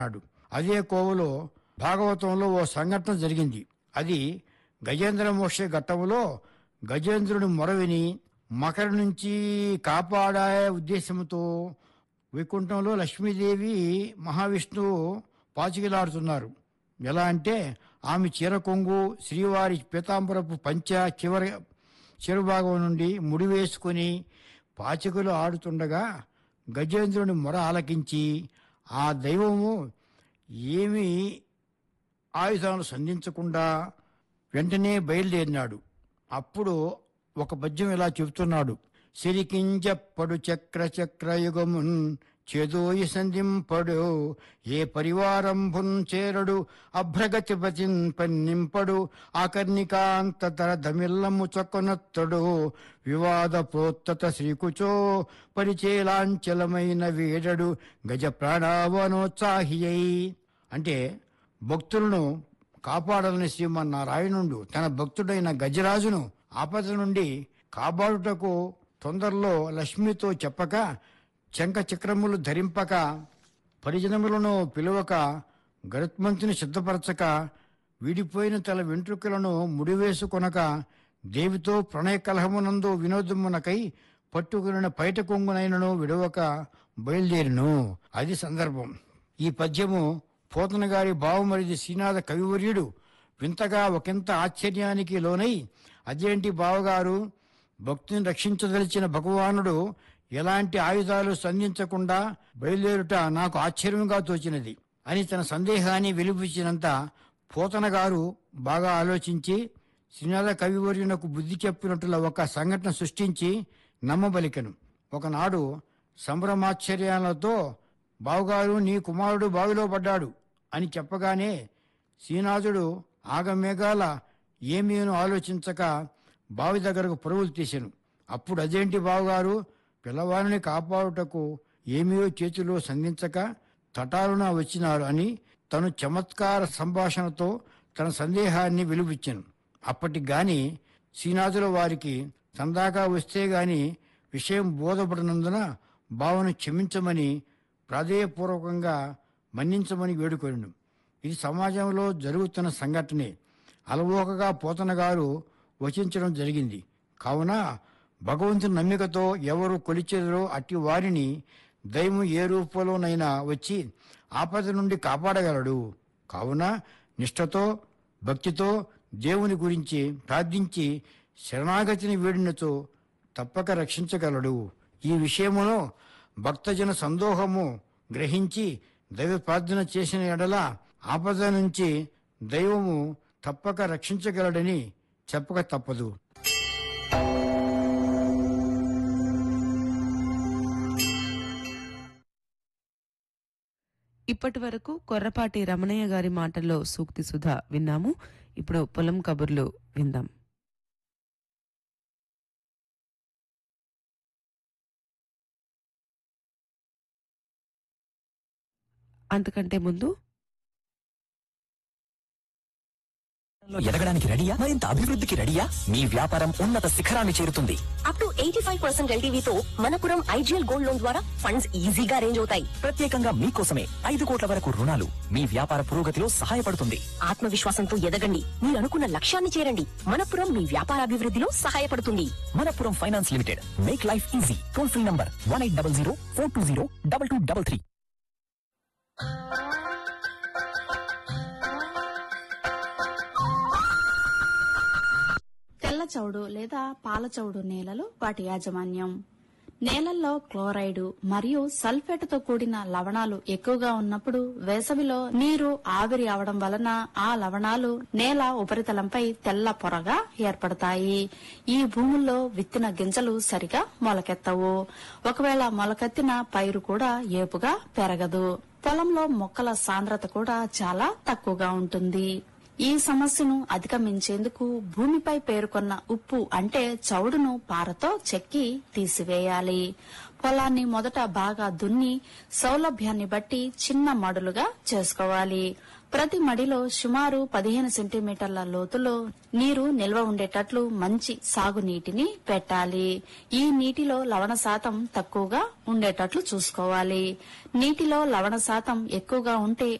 అన్నాడు అదే కోవలో భాగవతంలో ఓ సంఘటన జరిగింది అది గజేంద్ర మోక్ష ఘట్టంలో గజేంద్రుని మొరవిని మకర నుంచి కాపాడే ఉద్దేశంతో వైకుంఠంలో లక్ష్మీదేవి మహావిష్ణువు పాచికలాడుతున్నారు ఎలా అంటే ఆమె చీర కొంగు శ్రీవారి పీతాంబరపు పంచ చివరి చిరు భాగం నుండి ముడి వేసుకుని పాచికలు ఆడుతుండగా గజేంద్రుని మొర ఆలకించి ఆ దైవము ఏమీ ఆయుధాలను సంధించకుండా వెంటనే బయలుదేరినాడు అప్పుడు ఒక పద్యం ఇలా చెబుతున్నాడు సిరికించప్పడు చక్ర చక్రయుగమున్ చేదోయి సంధింపడు ఏ పరివారంభున్ చేరడు అభ్రగతిపతిన్ పన్నింపడు ఆకర్ణికాంత తర దమిల్లము చొక్కనొత్తడు వివాద ప్రోత్తత శ్రీకుచో పరిచేలాంచలమైన వేడడు గజ ప్రాణావనోత్సాహియై అంటే భక్తులను కాపాడాలని శ్రీమన్నారాయణుడు తన భక్తుడైన గజరాజును ఆపద నుండి కాపాడుటకు తొందరలో లక్ష్మితో చెప్పక శంఖ చక్రములు ధరింపక పరిజనములను పిలువక గరుత్మంతుని సిద్ధపరచక విడిపోయిన తల వెంట్రుకలను ముడివేసుకొనక దేవితో ప్రణయ కలహమునందు వినోదమునకై పట్టుకుని పైట కొంగునైనను విడవక బయలుదేరిను అది సందర్భం ఈ పద్యము పోతన గారి బావమరిది శ్రీనాథ కవివర్యుడు వింతగా ఒకంత ఆశ్చర్యానికి లోనై అదేంటి బావగారు భక్తిని రక్షించదలిచిన భగవానుడు ఎలాంటి ఆయుధాలు సంధించకుండా బయలుదేరుట నాకు ఆశ్చర్యంగా తోచినది అని తన సందేహాన్ని వెలిబుచ్చినంత పోతన గారు బాగా ఆలోచించి శ్రీనాథ కవివర్యునకు బుద్ధి చెప్పినట్ల ఒక సంఘటన సృష్టించి నమ్మబలికెను ఒకనాడు సంభ్రమాశ్చర్యాలతో బావుగారు నీ కుమారుడు బావిలో పడ్డాడు అని చెప్పగానే శ్రీనాథుడు ఆగమేఘాల ఏమీను ఆలోచించక బావి దగ్గరకు పరుగులు తీశాను అప్పుడు అదేంటి బావగారు పిల్లవారిని కాపాడుటకు ఏమీయో చేతిలో సంధించక తటాలున వచ్చినారు అని తను చమత్కార సంభాషణతో తన సందేహాన్ని వెలుబుచ్చాను అప్పటికి గాని శ్రీనాథుల వారికి సందాకా వస్తే గాని విషయం బోధపడినందున బావను క్షమించమని ప్రాధేయపూర్వకంగా మన్నించమని వేడుకొను ఇది సమాజంలో జరుగుతున్న సంఘటనే అలవోకగా పోతన గారు వచించడం జరిగింది కావున భగవంతుని నమ్మికతో ఎవరు కొలిచెదరో అట్టి వారిని దైవం ఏ రూపంలోనైనా వచ్చి ఆపద నుండి కాపాడగలడు కావున నిష్ఠతో భక్తితో దేవుని గురించి ప్రార్థించి శరణాగతిని వేడినతో తప్పక రక్షించగలడు ఈ విషయమును భక్తజన సందోహము గ్రహించి దైవ ప్రార్థన చేసిన ఎడల ఆపద నుంచి దైవము తప్పక రక్షించగలడని చెప్పక తప్పదు ఇప్పటి వరకు కొర్రపాటి రమణయ్య గారి మాటల్లో సూక్తి సుధా విన్నాము ఇప్పుడు పొలం కబుర్లు విందాం అంతకంటే ముందు లో ఎదగడానికి రెడీయా మరింత అభివృద్ధికి రెడీయా మీ వ్యాపారం ఉన్నత శిఖరాన్ని చేరుతుంది up to eighty five percent ఎల్టీవీతో మనపురం ఐజీఎల్ గోల్డ్ లోన్ ద్వారా ఫండ్స్ ఈజీగా అరేంజ్ అవుతాయి ప్రత్యేకంగా మీకోసమే ఐదు కోట్ల వరకు రుణాలు మీ వ్యాపార పురోగతిలో సహాయపడుతుంది ఆత్మవిశ్వాసంతో ఎదగండి మీరు అనుకున్న లక్ష్యాన్ని చేరండి మనపురం మీ వ్యాపారాభివృద్ధిలో సహాయపడుతుంది Manappuram finance limited make life easy toll free number one eight double zero four two zero double two double three తెల్ల చౌడు లేదా పాల చౌడు నేలలు వాటి యాజమాన్యం నేలల్లో క్లోరైడ్ మరియు సల్ఫేట్ తో కూడిన లవణాలు ఎక్కువగా ఉన్నప్పుడు వేసవిలో నీరు ఆవిరి అవడం వలన ఆ లవణాలు నేల ఉపరితలంపై తెల్ల పొరగా ఏర్పడతాయి ఈ భూముల్లో విత్తిన గింజలు సరిగా మొలకెత్తవు ఒకవేళ మొలకెత్తిన పైరు కూడా ఏపుగా పెరగదు పొలంలో మొక్కల సాంద్రత కూడా చాలా తక్కువగా ఉంటుంది ఈ సమస్యను అధిగమించేందుకు భూమిపై పేరుకొన్న ఉప్పు అంటే చౌడును పారతో చెక్కి తీసివేయాలి పొలాన్ని మొదట బాగా దున్ని సౌలభ్యాన్ని బట్టి చిన్న మడులుగా చేసుకోవాలి ప్రతి మడిలో సుమారు పదిహేను సెంటీమీటర్ల లోతులో నీరు నిల్వ ఉండేటట్లు మంచి సాగునీటిని పెట్టాలి ఈ నీటిలో లవణ శాతం తక్కువగా ఉండేటట్లు చూసుకోవాలి నీటిలో లవణ శాతం ఎక్కువగా ఉంటే